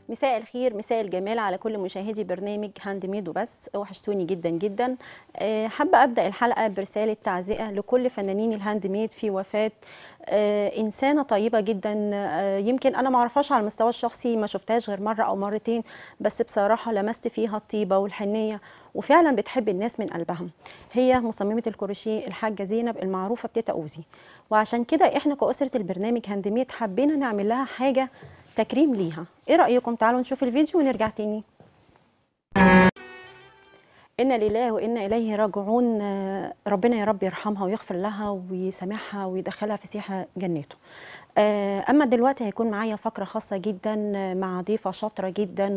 مساء الخير مساء الجمال على كل مشاهدي برنامج هاند ميد وبس وحشتوني جدا جدا آه، حابه ابدا الحلقه برساله تعزئه لكل فنانين الهاند ميد في وفاه آه، انسانه طيبه جدا آه، يمكن انا ما اعرفهاش على المستوى الشخصي ما شفتهاش غير مره او مرتين بس بصراحه لمست فيها الطيبه والحنيه وفعلا بتحب الناس من قلبها هي مصممه الكروشيه الحاجه زينب المعروفه بتيتا اوزي وعشان كده احنا كاسره البرنامج هاند ميد حبينا نعمل لها حاجه تكريم ليها ايه رايكم تعالوا نشوف الفيديو ونرجع تاني إنا لله وإنا إليه راجعون آه، ربنا يا رب يرحمها ويغفر لها ويسامحها ويدخلها في سيحة جناته آه، أما دلوقتي هيكون معايا فقرة خاصة جدا آه، مع ضيفة شاطرة جدا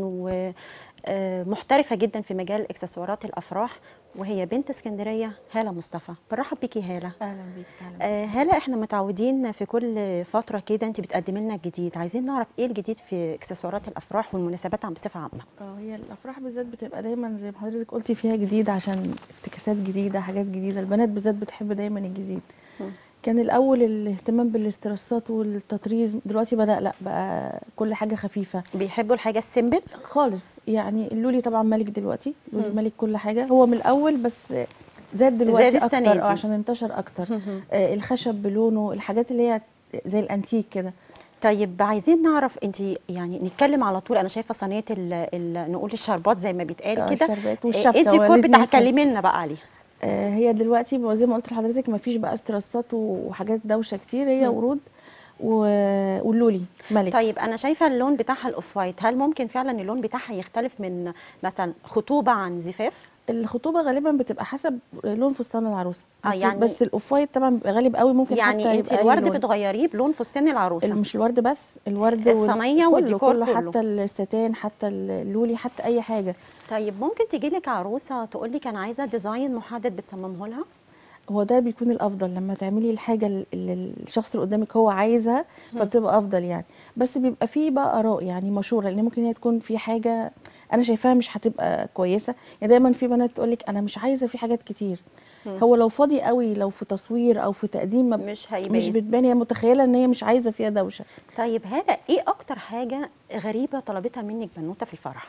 ومحترفة جدا في مجال إكسسوارات الأفراح وهي بنت اسكندرية هالة مصطفى برحب بيكي هالة اهلا بيك اهلا آه، هالة احنا متعودين في كل فترة كده انت بتقدمي لنا الجديد عايزين نعرف ايه الجديد في اكسسوارات الافراح والمناسبات عم بصفة عامة اه هي الافراح بالذات بتبقى دايما زي ما حضرتك قلتي فيها جديد عشان افتكاسات جديده حاجات جديده البنات بالذات بتحب دايما الجديد مم. كان الاول الاهتمام بالاسترسات والتطريز دلوقتي بدا لا بقى كل حاجه خفيفه بيحبوا الحاجة السيمبل خالص يعني اللولي طبعا ملك دلوقتي اللولي مم. ملك كل حاجه هو من الاول بس زاد دلوقتي زاد السنة اكتر دي. اه عشان انتشر اكتر آه الخشب بلونه الحاجات اللي هي زي الانتيك كده طيب عايزين نعرف انت يعني نتكلم على طول انا شايفه صينيه ال ال نقول الشربات زي ما بيتقال آه، كده الشربات آه، والشبكه ادي كور والاتنين بتاع كده. كلمي لنا بقى عليها آه، هي دلوقتي زي ما قلت لحضرتك ما فيش بقى استرسات وحاجات دوشه كتير هي مم. ورود و- واللولي ملك طيب انا شايفه اللون بتاعها الاوف وايت هل ممكن فعلا اللون بتاعها يختلف من مثلا خطوبه عن زفاف الخطوبه غالبا بتبقى حسب لون فستان العروسه آه، بس, يعني- بس الاوف وايت طبعا بيبقى غالب قوي ممكن يعني حتى انت يبقى أي الورد لون. بتغيريه بلون فستان العروسه مش الورد بس الورد وال- الصينية كله- والديكور كله, كله. حتى الستان حتى اللولي حتى اي حاجه طيب ممكن تجي لك عروسه تقول لك انا عايزه ديزاين محدد بتصممه لها هو ده بيكون الافضل لما تعملي الحاجه اللي الشخص اللي قدامك هو عايزها مم. فبتبقى افضل يعني بس بيبقى فيه بقى اراء يعني مشوره لان ممكن هي تكون في حاجه انا شايفاها مش هتبقى كويسه يعني دايما في بنات تقول لك انا مش عايزه في حاجات كتير مم. هو لو فاضي قوي لو في تصوير او في تقديم ما ب- مش هيبان مش بتبان هي متخيله ان هي مش عايزه فيها دوشه طيب هذا ايه اكتر حاجه غريبه طلبتها منك بنوته في الفرح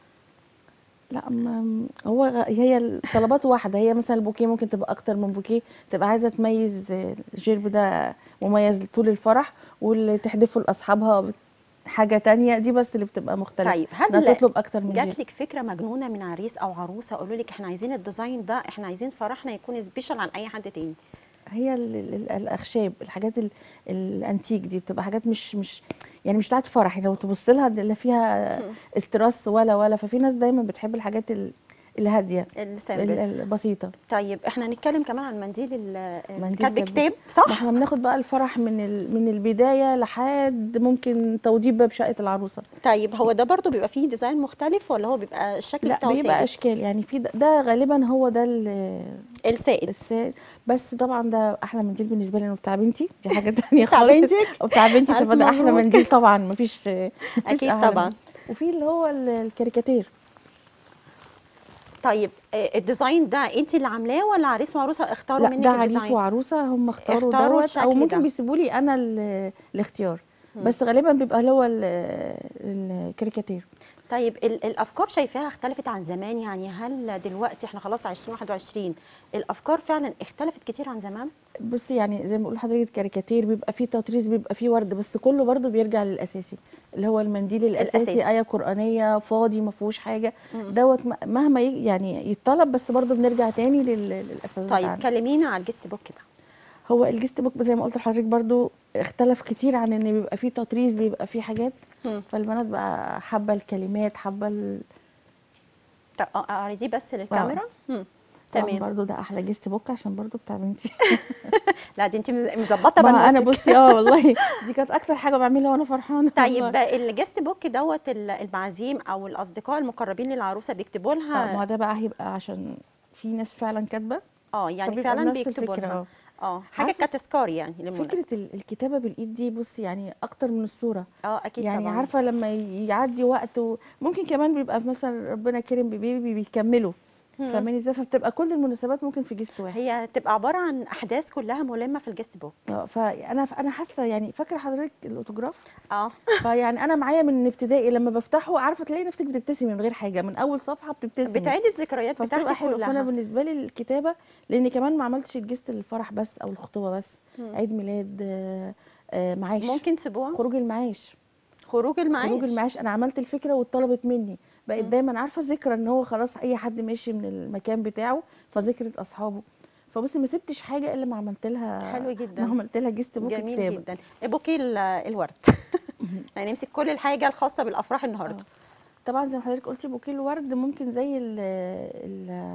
لا ما هو غ- هي الطلبات واحده هي مثلا البوكيه ممكن تبقى اكتر من بوكيه تبقى عايزه تميز آه، الجيرب ده مميز طول الفرح واللي تحدفه لاصحابها بت- حاجه تانية دي بس اللي بتبقى مختلفه طيب انها هل تطلب اكتر من جات جيرب لك فكره مجنونه من عريس او عروسه قالوا لك احنا عايزين الديزاين ده احنا عايزين فرحنا يكون سبيشال عن اي حد تاني هي ال ال ال الاخشاب الحاجات ال الانتيك دي بتبقى حاجات مش مش يعني مش بتاعت فرح يعني لو تبص لها دي لا فيها مم. استرس ولا ولا ففي ناس دايما بتحب الحاجات ال- الهاديه ال- السامبل البسيطه طيب احنا نتكلم كمان عن منديل ال- منديل كاتب كاتب. كتاب ما صح احنا بناخد بقى الفرح من ال... من البدايه لحد ممكن توضيب باب شقه العروسه طيب هو ده برضو بيبقى فيه ديزاين مختلف ولا هو بيبقى الشكل لا بتاعه بيبقى ثابت اشكال يعني في ده, ده غالبا هو ده ال- السائد السائد بس طبعا ده احلى منديل بالنسبه لي انه بتاع بنتي دي حاجه تانية بتاع خالص بنتك؟ وبتاع بنتي ألف تبقى ده احلى مبروك. منديل طبعا مفيش مفيش اكيد أحلى طبعا من- وفي اللي هو ال- الكاريكاتير طيب آه، الديزاين ده انت اللي عاملاه ولا عريس وعروسه اختاروا لا منك ده عريس الديزاين وعروسه هم اختاروا اختاروا دوت الشكل او ممكن ده. بيسيبوا لي انا ال- الاختيار مم. بس غالبا بيبقى اللي هو ال- الكاريكاتير طيب ال- الافكار شايفاها اختلفت عن زمان يعني هل دلوقتي احنا خلاص 2021 الافكار فعلا اختلفت كتير عن زمان بصي يعني زي ما بقول لحضرتك كاريكاتير بيبقى فيه تطريز بيبقى فيه ورد بس كله برضو بيرجع للاساسي اللي هو المنديل الاساسي, الأساسي. ايه قرانيه فاضي ما فيهوش حاجه مم. دوت م- مهما ي- يعني يتطلب بس برضو بنرجع تاني لل- للاساس طيب بتاعنا كلمينا على الجست بوك كده هو الجست بوك زي ما قلت لحضرتك برضو اختلف كتير عن ان بيبقى فيه تطريز بيبقى فيه حاجات مم. فالبنات بقى حابه الكلمات حابه ال- طب اه اعرضيه بس للكاميرا مم. طبعا تمام برضو ده احلى جست بوك عشان برضو بتاع بنتي لا دي انت مز- مظبطه ما انا بنوتك. بصي اه والله دي كانت اكتر حاجه بعملها وانا فرحانه طيب والله. الجست بوك دوت ال- المعازيم او الاصدقاء المقربين للعروسه بيكتبوا اه ما لها هو ده بقى هيبقى عشان في ناس فعلا كاتبه اه يعني فبيبقى فعلا بنفس بيكتبوا الفكرة، لها اه. اه حاجه عارفة- كتذكار يعني للمناسبه فكره ال- الكتابه بالايد دي بصي يعني اكتر من الصوره اه اكيد يعني طبعا عارفه لما يعدي وقت و- ممكن كمان بيبقى مثلا ربنا كرم ببيبي بيكملوا فاهماني ازاي فبتبقى كل المناسبات ممكن في جست واحد هي تبقى عباره عن احداث كلها ملمه في الجست بوك اه فانا انا حاسه يعني فاكره حضرتك الاوتوجراف اه فيعني انا معايا من ابتدائي لما بفتحه عارفه تلاقي نفسك بتبتسمي من غير حاجه من اول صفحه بتبتسمي بتعيدي الذكريات فبتبقى بتاعتك حلوه فانا كلها بالنسبه لي الكتابه لان كمان ما عملتش الجست الفرح بس او الخطوبه بس مم. عيد ميلاد آه، آه، معاش ممكن سبوع خروج المعاش خروج المعاش خروج المعاش انا عملت الفكره واتطلبت مني بقيت مم. دايما عارفه ذكرى ان هو خلاص اي حد ماشي من المكان بتاعه فذكرى اصحابه فبصي ما سبتش حاجه الا ما عملت لها حلو جدا. ما عملت لها جست بوك جميل كتابه جدا بوكيه ال- الورد يعني نمسك كل الحاجه الخاصه بالافراح النهارده طبعا زي ما حضرتك قلتي بوكيه الورد ممكن زي ال ال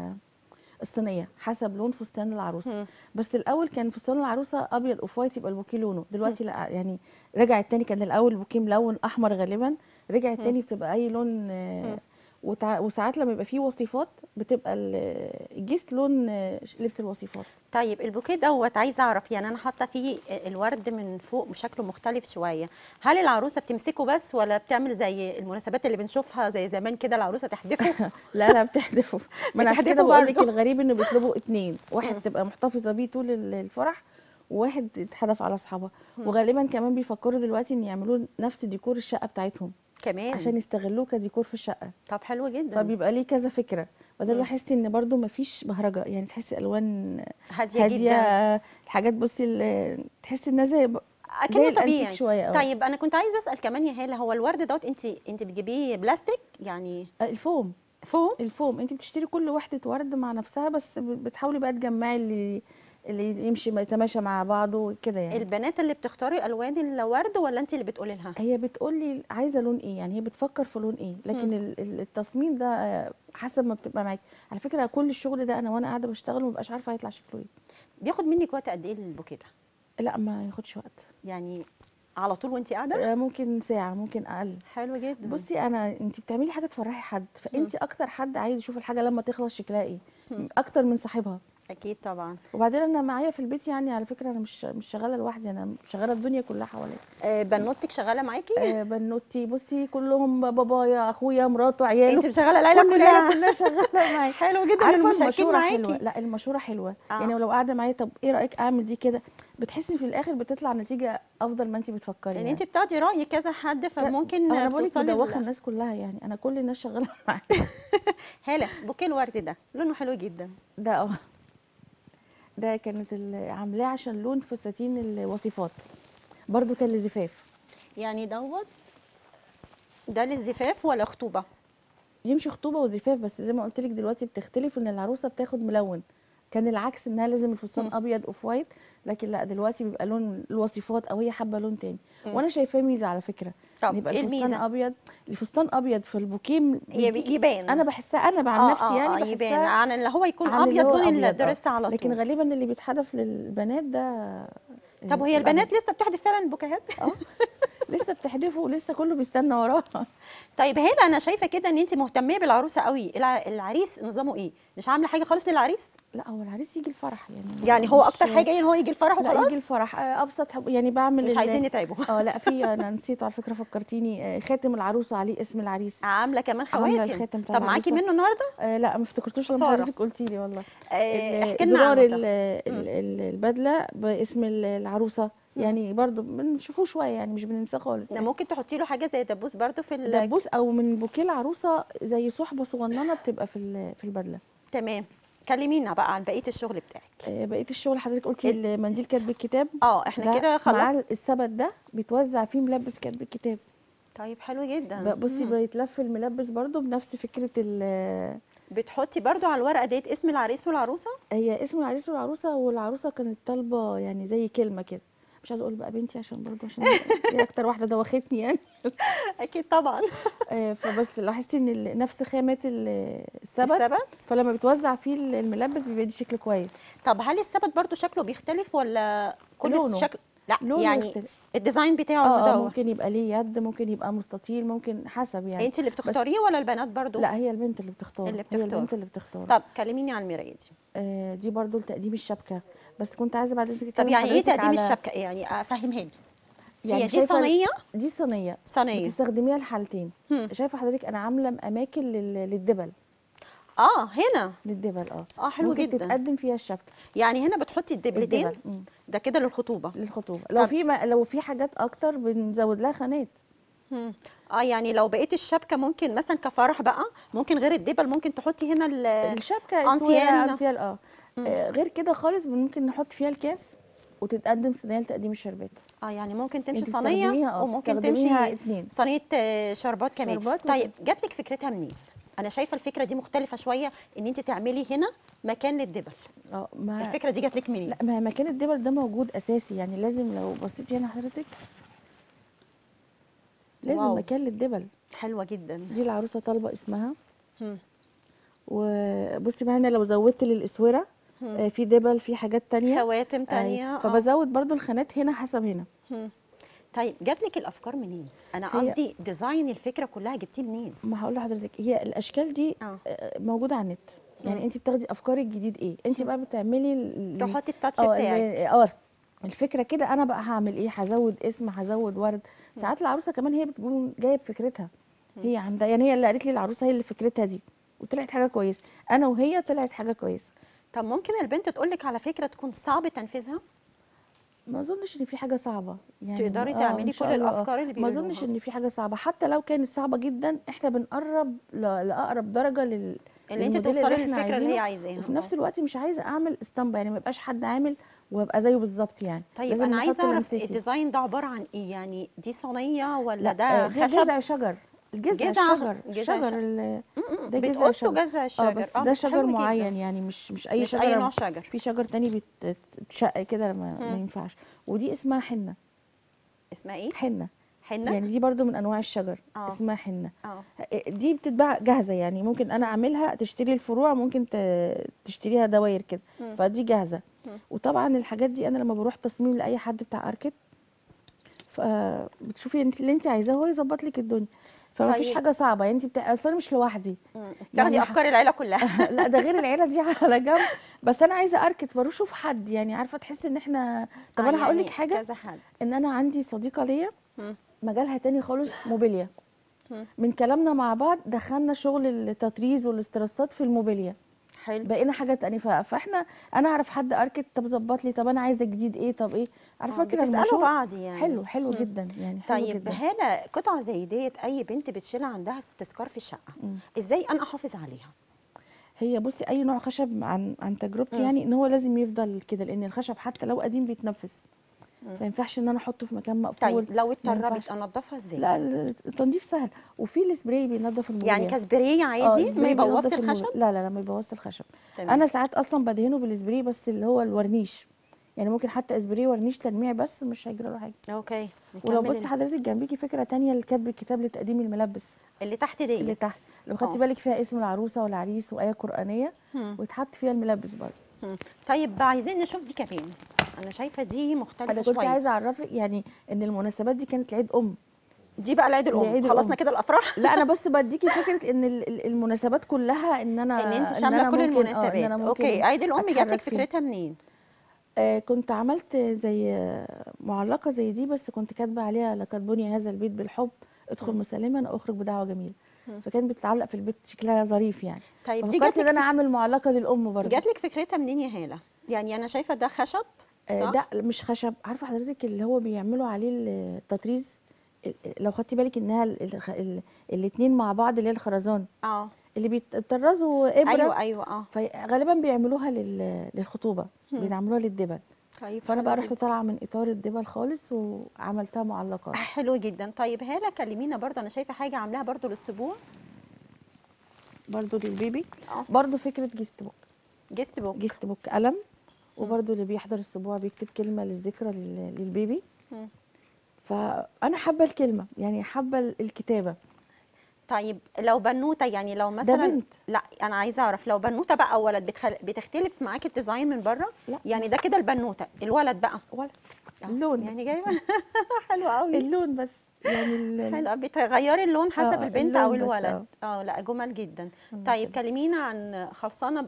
الصينيه حسب لون فستان العروسه مم. بس الاول كان فستان العروسه ابيض اوف وايت يبقى البوكيه لونه دلوقتي لا يعني رجع التاني كان الاول البوكيه ملون احمر غالبا رجع التاني بتبقى اي لون آه، مم. وتع... وساعات لما يبقى فيه وصفات بتبقى ال- الجيست لون آه، لبس الوصفات طيب البوكيه دوت عايزه اعرف يعني انا حاطه فيه الورد من فوق بشكله مختلف شويه هل العروسه بتمسكه بس ولا بتعمل زي المناسبات اللي بنشوفها زي زمان كده العروسه تحدفه لا لا بتحدفه ما انا عشان كده بتحدفه بقول لك برضه. الغريب انه بيطلبوا اتنين واحد مم. تبقى محتفظه بيه طول ال- الفرح وواحد يتحدف على اصحابها مم. وغالبا كمان بيفكروا دلوقتي ان يعملوه نفس ديكور الشقه بتاعتهم كمان عشان يستغلوه كديكور في الشقه طب حلو جدا فبيبقى ليه كذا فكره وده اللي مم. لاحظتي ان برضو مفيش بهرجه يعني تحسي الوان هاديه هاديه جدا الحاجات بصي ال- تحسي انها زي زي اكنه الانتيك طبيعي شويه أوي. طيب انا كنت عايزه اسال كمان يا هاله هو الورد دوت انت انت بتجيبيه بلاستيك يعني آه، الفوم فوم الفوم انت بتشتري كل وحده ورد مع نفسها بس ب- بتحاولي بقى تجمعي اللي اللي يمشي ما يتماشى مع بعضه كده يعني البنات اللي بتختاري الوان الورد ولا انت اللي بتقولي لها هي بتقولي عايزه لون ايه يعني هي بتفكر في لون ايه لكن ال- ال- التصميم ده آه، حسب ما بتبقى معاكي على فكره كل الشغل ده انا وانا قاعده بشتغل ما ببقاش عارفه هيطلع شكله ايه بياخد منك وقت قد ايه البوكيه ده لا ما ياخدش وقت يعني على طول وانت قاعده آه، ممكن ساعه ممكن اقل حلو جدا بصي انا انت بتعملي حاجه تفرحي حد فانت اكتر حد عايز يشوف الحاجه لما تخلص شكلها ايه مم. اكتر من صاحبها اكيد طبعا وبعدين انا معايا في البيت يعني على فكره انا مش مش شغاله لوحدي انا شغاله الدنيا كلها حواليا آه، بنوتك شغاله معاكي آه، بنوتي بصي كلهم بابايا اخويا مراته عياله انت مشغله العيله كل العيله كلها كلها شغاله معايا حلو جدا عارفه المشاركين المشوره حلوه معاكي لا المشوره حلوه آه. يعني لو قاعده معايا طب ايه رايك اعمل دي كده بتحسي في الاخر بتطلع نتيجه افضل ما انت بتفكري يعني يعني انت بتاخدي راي كذا حد فممكن انا بقول لك توصلي مدوخه ل- الناس كلها يعني انا كل الناس شغاله معايا هاله بوكيه الورد ده لونه حلو جدا ده اه ده كانت ال- عاملاه عشان لون فساتين الوصفات برضو كان لزفاف يعني دوت ده للزفاف ولا خطوبه يمشي خطوبه وزفاف بس زي ما قلت لك دلوقتي بتختلف ان العروسه بتاخد ملون كان العكس انها لازم الفستان مم. ابيض اوف وايت لكن لا دلوقتي بيبقى لون الوصفات او هي حابه لون تاني مم. وانا شايفاه ميزه على فكره طب إن يبقى ايه الفستان الميزه ابيض الفستان ابيض في البوكيه هي بيديكي- يبان انا بحسها انا عن آه، نفسي آه، يعني آه، يبان بحسها عن اللي هو يكون عن اللي ابيض هو لون أبيض، آه. الدرس على طول لكن غالبا اللي بيتحدف للبنات ده طب وهي البنات لسه بتحدف فعلا البوكيهات اه لسه بتحدفه ولسه كله بيستنى وراها طيب هاله انا شايفه كده ان انت مهتميه بالعروسه قوي الع- العريس نظامه ايه مش عامله حاجه خالص للعريس لا هو العريس يجي الفرح يعني يعني هو مش- اكتر حاجه ان هو يجي الفرح لا وخلاص يجي الفرح آه، ابسط حب- يعني بعمل مش ال- عايزين نتعبه اه لا في انا نسيت على فكره فكرتيني آه، خاتم العروسه عليه اسم العريس عامله كمان عاملة خواتم الخاتم بتاع طب معاكي العروسة. منه النهارده آه لا ما افتكرتوش لما خسارة. حضرتك قلتي لي والله آه، ال- احكي لنا زرار عنه ال- طب. ال- ال- البدله باسم ال- العروسه يعني برضو بنشوفوه شويه يعني مش بننساه خالص ده يعني. ممكن تحطي له حاجه زي دبوس برضو في ال- دبوس او من بوكيه العروسه زي صحبه صغننه بتبقى في ال- في البدله تمام كلمينا بقى عن بقيه الشغل بتاعك آه، بقيه الشغل حضرتك قلتي المنديل كاتب الكتاب اه احنا ده كده مع خلصنا السبت ده بيتوزع فيه ملبس كاتب الكتاب طيب حلو جدا ب- بصي مم. بيتلف الملبس برضو بنفس فكره ال- بتحطي برضو على الورقه ديت اسم العريس والعروسه هي اسم العريس والعروسه والعروسه كانت طالبه يعني زي كلمه كده مش عايزه اقول بقى بنتي عشان برضو عشان هي اكتر واحده دوختني يعني اكيد طبعا آه، فبس لاحظتي ان ال- نفس خامات ال- السبت السبت فلما بيتوزع فيه ال- الملبس بيبقى دي شكل كويس طب هل السبت برضو شكله بيختلف ولا كل لونه. شكل لا لونه يعني يختلف. الديزاين بتاعه اه اه ده ممكن يبقى ليه يد ممكن يبقى مستطيل ممكن حسب يعني انت اللي بتختاريه ولا البنات برضو لا هي البنت اللي بتختار اللي هي بتختار. البنت اللي بتختار طب كلميني عن المرايه دي آه دي برضو لتقديم الشبكه بس كنت عايزه بعد اذنك طب أتكلم يعني ايه حضرتك تقديم على- الشبكه يعني افهمها لي يعني هي دي شايفة ال- صينيه دي صينيه صينيه بتستخدميها لحالتين هم. شايفه حضرتك انا عامله اماكن لل- للدبل اه هنا للدبل اه اه حلو ممكن جدا تتقدم فيها الشبكه يعني هنا بتحطي الدبلتين الدبل مم. ده كده للخطوبه للخطوبه لو طب- في ما لو في حاجات اكتر بنزود لها خانات مم. اه يعني لو بقيت الشبكه ممكن مثلا كفرح بقى ممكن غير الدبل ممكن تحطي هنا ال- الشبكه أنسيال. اسويه انسيال اه آه، غير كده خالص ممكن نحط فيها الكاس وتتقدم صينيه لتقديم الشربات اه يعني ممكن تمشي انت صينيه تستخدميها اه وممكن تستخدميها تمشي اتنين صينيه آه، شربات كمان شربات طيب جات لك فكرتها منين انا شايفه الفكره دي مختلفه شويه ان انت تعملي هنا مكان للدبل اه ما الفكره دي جات لك منين لا ما مكان الدبل ده موجود اساسي يعني لازم لو بصيتي هنا حضرتك لازم واو. مكان للدبل حلوه جدا دي العروسه طالبه اسمها مم. وبصي بقى هنا لو زودت للاسوره آه، في دبل في حاجات تانية خواتم آه، تانية آه. فبزود برضو الخانات هنا حسب هنا مم. طيب جات لك الافكار منين انا هي- قصدي ديزاين الفكره كلها جبتيه منين ما هقول لحضرتك هي الاشكال دي اه آه، موجوده على النت يعني انت بتاخدي افكار الجديد ايه انت بقى بتعملي ال- تحطي التاتش اه بتاعك ال- اه الفكره كده انا بقى هعمل ايه هزود اسم هزود ورد ساعات العروسه كمان هي بتكون جايه بفكرتها هي عندها يعني هي اللي قالت لي العروسه هي اللي فكرتها دي وطلعت حاجه كويسه انا وهي طلعت حاجه كويسه طب ممكن البنت تقول لك على فكره تكون صعب تنفيذها ما اظنش ان في حاجه صعبه يعني تقدري آه، تعملي إن شاء كل الله، آه. الأفكار اللي ما اظنش بيقولوها. ان في حاجه صعبه حتى لو كانت صعبه جدا احنا بنقرب ل- لاقرب درجه لل اللي انت للموديل توصلي إحنا للفكره اللي هي عايزينه. عايزاها وفي آه. نفس الوقت مش عايزه اعمل اسطمبه يعني ما يبقاش حد عامل وابقى زيه بالظبط يعني طيب لازم انا نحط عايزه اعرف لمستي. الديزاين ده عباره عن ايه يعني دي صينيه ولا لا ده آه، دي خشب جذع شجر الجذع جذع- الشجر جذع الشجر شجر. ال- م-م. ده جذع بتقصوا شجر جذع اه الشجر بس آه، ده بس حلو شجر جداً. معين يعني مش مش اي مش شجر اي نوع شجر في شجر تاني بتشق كده ما, ما مم. ينفعش ودي اسمها حنه اسمها ايه حنه حنه يعني دي برضو من انواع الشجر آه. اسمها حنه اه دي بتتباع جاهزه يعني ممكن انا اعملها تشتري الفروع ممكن ت- تشتريها دواير كده مم. فدي جاهزه مم. وطبعا الحاجات دي انا لما بروح تصميم لاي حد بتاع اركت فبتشوفي انت اللي انت عايزاه هو يظبط لك الدنيا فما فيش طيب. حاجه صعبه يعني انت بتاع اصل أنا مش لوحدي مم. تاخدي يعني افكار العيله كلها لا ده غير العيله دي على جنب بس انا عايزه اركت بروح اشوف حد يعني عارفه تحس ان احنا طب آه، انا هقول لك يعني حاجه كذا حد ان انا عندي صديقه ليا مم. مجالها تاني خالص موبيليا مم. من كلامنا مع بعض دخلنا شغل التطريز والاسترسات في الموبيليا حلو بقينا حاجه تانية ف- فاحنا انا اعرف حد اركت طب ظبط لي طب انا عايزه جديد ايه طب ايه عارفه آه، كده بتسالوا المشروع بعض يعني حلو حلو مم. جدا يعني حلو طيب جدا هاله قطعه زي ديت اي بنت بتشيلها عندها تذكار في الشقه مم. ازاي انا احافظ عليها هي بصي اي نوع خشب عن عن تجربتي مم. يعني ان هو لازم يفضل كده لان الخشب حتى لو قديم بيتنفس مم. ما ينفعش ان انا احطه في مكان مقفول طيب لو ما اتطربت ينفعش. انضفها ازاي لا التنظيف سهل وفي السبراي بينظف الموبيليا يعني كسبريه آه، عادي ما السبراي يبوظش بينظف الموبيليا. الخشب لا لا لا ما يبوظش الخشب تمام. انا ساعات اصلا بدهنه بالسبراي بس اللي هو الورنيش يعني ممكن حتى اسبراي ورنيش تلميع بس مش هيجرى له حاجه اوكي ولو نكمل بصي حضرتك جنبيكي فكره تانية لكتب الكتاب لتقديم الملبس اللي تحت ديت اللي تحت لو خدتي آه. بالك فيها اسم العروسه والعريس وايه قرانيه مم. ويتحط فيها الملبس برضه مم. طيب عايزين نشوف دي كمان انا شايفه دي مختلفه انا كنت شويه عايزه اعرفك يعني ان المناسبات دي كانت العيد ام دي بقى العيد الام العيد خلصنا الأم. كده الافراح لا انا بس بديكي فكره ان ال- ال- المناسبات كلها ان انا ان انت أنا شامله كل ممكن- آه، المناسبات إن أنا ممكن اوكي عيد الام جات أتحرك لك فيه. فكرتها منين آه كنت عملت زي آه، معلقه زي دي بس كنت كاتبه عليها لقد بني هذا البيت بالحب ادخل مسلما واخرج بدعوه جميله مم. فكانت بتتعلق في البيت شكلها ظريف يعني طيب دي ففكرت جات ان انا لك اعمل معلقه للام برضه جات لك فكرتها منين يا هاله يعني انا شايفه ده خشب آه صح؟ ده مش خشب عارفه حضرتك اللي هو بيعملوا عليه التطريز ال- لو خدتي بالك انها الاثنين مع بعض اللي هي الخرزان اه اللي بيتطرزوا ابره ايوه ايوه اه فغالبا بيعملوها لل- للخطوبه مم. بيعملوها للدبل طيب فانا حلو بقى رحت جدا. طالعه من اطار الدبل خالص وعملتها معلقات حلو جدا طيب هاله كلمينا برضه انا شايفه حاجه عاملاها برضه للسبوع برضو للبيبي اه برضو فكره جيست بوك جيست بوك جيست بوك قلم وبرضو اللي بيحضر السبوع بيكتب كلمه للذكرى لل- للبيبي مم. فانا حابه الكلمه يعني حابه الكتابه طيب لو بنوته يعني لو مثلا بنت. لا انا عايزه اعرف لو بنوته بقى او ولد بتخل... بتختلف معاكي الديزاين من بره لا. يعني ده كده البنوته الولد بقى ولا آه، اللون يعني بس. جايبه حلو قوي اللون بس يعني ال- حلو بتغيري اللون حسب آه، البنت او اللون بس، الولد اه لا جمل جدا مم، طيب كلمينا عن خلصانه بايه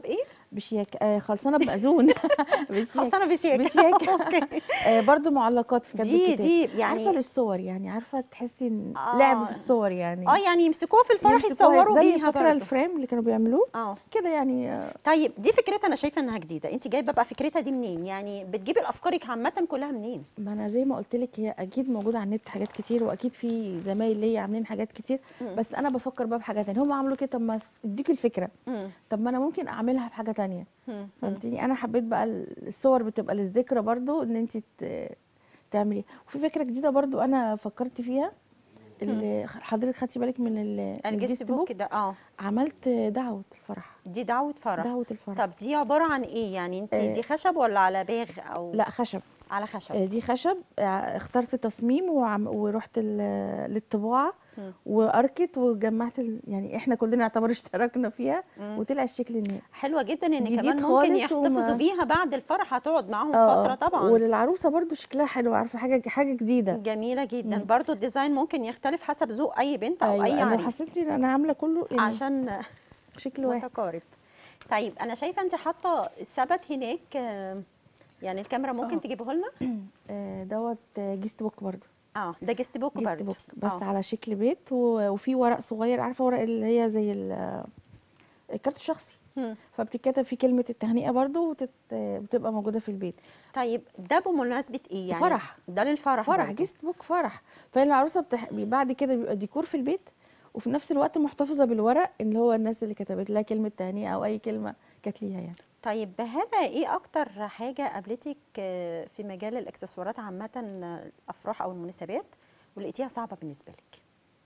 بشياكه آه خلصانه بمأذون بشياكه خلصانه بشياكه بشياكه. اوكي آه برضو معلقات في كتب دي الكتاب دي عارفه يعني للصور يعني عارفه تحسي ان آه. لعب في الصور يعني اه يعني يمسكوها في الفرح يمسكوها يصوروا زي بيها فاكره برضه الفريم اللي كانوا بيعملوه اه كده يعني آه، طيب دي فكرتها انا شايفه انها جديده انت جايبه بقى فكرتها دي منين يعني بتجيبي الافكارك عامه كلها منين ما انا زي ما قلت لك هي اكيد موجوده على النت حاجات كتير واكيد في زمايل ليا عاملين حاجات كتير مم. بس انا بفكر بقى بحاجه تانية هم عملوا كده طب ما اديك الفكره مم. طب ما انا ممكن اعملها بحاجه تانية مم. فهمتني انا حبيت بقى الصور بتبقى للذكرى برضو ان انت تعملي وفي فكره جديده برضو انا فكرت فيها اللي حضرتك خدتي بالك من ال- من الجست بوك ده اه عملت دعوه الفرح دي دعوه فرح دعوه الفرح طب دي عباره عن ايه يعني انت آه. دي خشب ولا على باغ او لا خشب على خشب آه، دي خشب آه، اخترت تصميم وعم ورحت ال- للطباعه مم. واركت وجمعت ال... يعني احنا كلنا يعتبر اشتركنا فيها مم. وطلع الشكل النهائي حلوه جدا ان جديد كمان ممكن خالص يحتفظوا وما- بيها بعد الفرح هتقعد معاهم آه، فتره آه. طبعا وللعروسه برضو شكلها حلو عارفه حاجه حاجه جديده جميله جدا مم. برضو الديزاين ممكن يختلف حسب ذوق اي بنت او ايوه اي انا عريس حسيت ان انا عامله كله يعني عشان شكل واحد متقارب طيب انا شايفه انت حاطه الثبت هناك آه، يعني الكاميرا ممكن آه. تجيبه لنا آه، دوت آه، جيست بوك برضو اه ده جست بوك جيست برضه بوك بس آه. على شكل بيت و- وفي ورق صغير عارفه ورق اللي هي زي ال- آه، الكارت الشخصي مم. فبتتكتب فيه كلمه التهنئه برضو وتت... بتبقى موجوده في البيت طيب ده بمناسبه ايه يعني فرح. ده للفرح فرح برضه. جيست بوك فرح فالعروسه بتح... بعد كده بيبقى ديكور في البيت وفي نفس الوقت محتفظه بالورق اللي هو الناس اللي كتبت لها كلمه تهنئه او اي كلمه كانت ليها يعني طيب هذا ايه اكتر حاجه قابلتك آه، في مجال الاكسسوارات عامه آه، الافراح او المناسبات ولقيتيها صعبه بالنسبه لك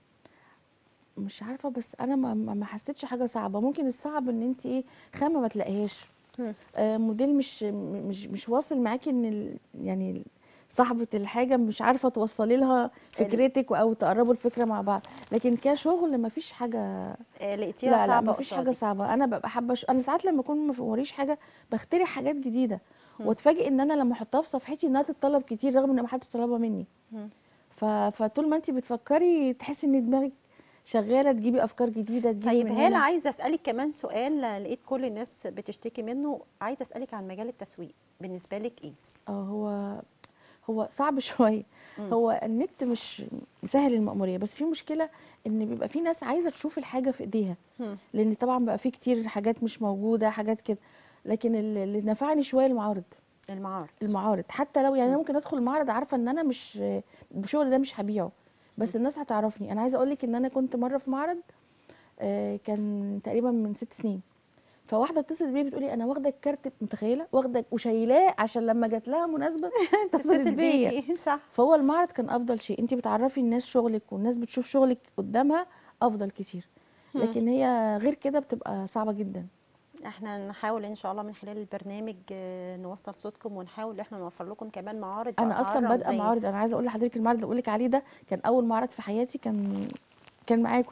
مش عارفه بس انا ما ما ما حسيتش حاجه صعبه ممكن الصعب ان انت ايه خامه ما تلاقيهاش مم. آه موديل مش مش مش واصل معاكي ان ال يعني صاحبه الحاجه مش عارفه توصلي لها فكرتك او تقربوا الفكره مع بعض لكن كشغل ما فيش حاجه آه، لقيتيها لا لا صعبه ما فيش حاجه قصادك. صعبه انا ببقى حابه ش... انا ساعات لما اكون ما وريش حاجه بخترع حاجات جديده مم. واتفاجئ ان انا لما احطها في صفحتي انها تتطلب كتير رغم ان ما حدش طلبها مني مم. ف... فطول ما انت بتفكري تحسي ان دماغك شغاله تجيبي افكار جديده تجيبي طيب من هاله هنا. عايزه اسالك كمان سؤال آه، لقيت كل الناس بتشتكي منه عايزه اسالك عن مجال التسويق بالنسبه لك ايه اه هو هو صعب شويه مم. هو النت مش مسهل المأمورية بس في مشكلة ان بيبقى في ناس عايزة تشوف الحاجة في ايديها مم. لان طبعا بقى في كتير حاجات مش موجودة حاجات كده لكن اللي اللي نفعني شوية المعارض المعارض المعارض حتى لو يعني مم. انا ممكن ادخل المعرض عارفة ان انا مش بشغل ده مش هبيعه بس الناس هتعرفني انا عايزة اقول لك ان انا كنت مرة في معرض آه، كان تقريبا من ست سنين فواحده اتصلت بيا بتقولي انا واخده الكارت متخيله واخده وشايلاه عشان لما جات لها مناسبه اتصلت تتصل بيا بيكي صح فهو المعرض كان افضل شيء انت بتعرفي الناس شغلك والناس بتشوف شغلك قدامها افضل كتير مم. لكن هي غير كده بتبقى صعبه جدا احنا نحاول ان شاء الله من خلال البرنامج آه، نوصل صوتكم ونحاول ان احنا نوفر لكم كمان معارض انا بأسعار اصلا بادئه رمزية. معارض انا عايزه اقول لحضرتك المعرض اللي بقول لك عليه ده كان اول معرض في حياتي كان كان معاكم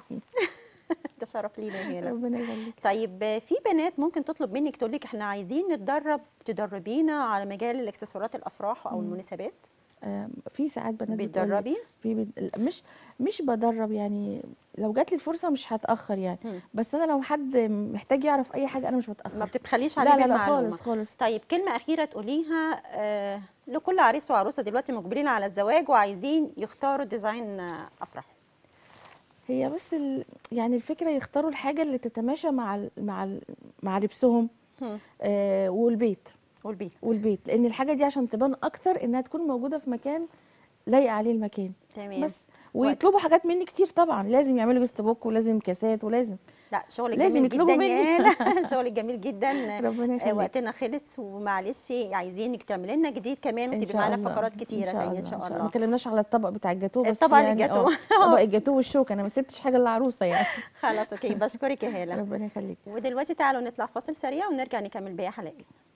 ده شرف لينا يا هاله ربنا يخليك طيب آه، في بنات ممكن تطلب منك تقول لك احنا عايزين نتدرب تدربينا على مجال الاكسسوارات الافراح او مم. المناسبات آم، في ساعات بنات بتقول لي- بتدربي في بد... مش مش بدرب يعني لو جات لي الفرصه مش هتاخر يعني مم. بس انا لو حد محتاج يعرف اي حاجه انا مش بتاخر ما بتبخليش عليه لا لا لا بالمعلومه خالص خالص طيب كلمة أخيرة تقوليها آه لكل عريس وعروسة دلوقتي مقبلين على الزواج وعايزين يختاروا ديزاين آه، أفراح هي بس ال... يعني الفكره يختاروا الحاجه اللي تتماشى مع ال... مع ال... مع لبسهم هم، آه والبيت والبيت والبيت لان الحاجه دي عشان تبان اكتر انها تكون موجوده في مكان لايق عليه المكان تمام بس ويطلبوا حاجات مني كتير طبعا لازم يعملوا جست بوك ولازم كاسات ولازم لا شغلك لازم جميل يطلبوا جدا مني. يا لا شغلك جميل جدا ربنا آه، يخليك وقتنا خلص ومعلش عايزينك تعملي لنا جديد كمان ان وتبقي شاء معانا الله فقرات كتيره تانية ان شاء ما الله اتكلمناش على الطبق بتاع الجاتوه بس طبعا يعني الجاتوه. آه، طبق الجاتوه والشوكه انا ما سبتش حاجه للعروسه يعني خلاص اوكي بشكرك يا هاله ربنا يخليك ودلوقتي تعالوا نطلع فاصل سريع ونرجع نكمل باقي حلقتنا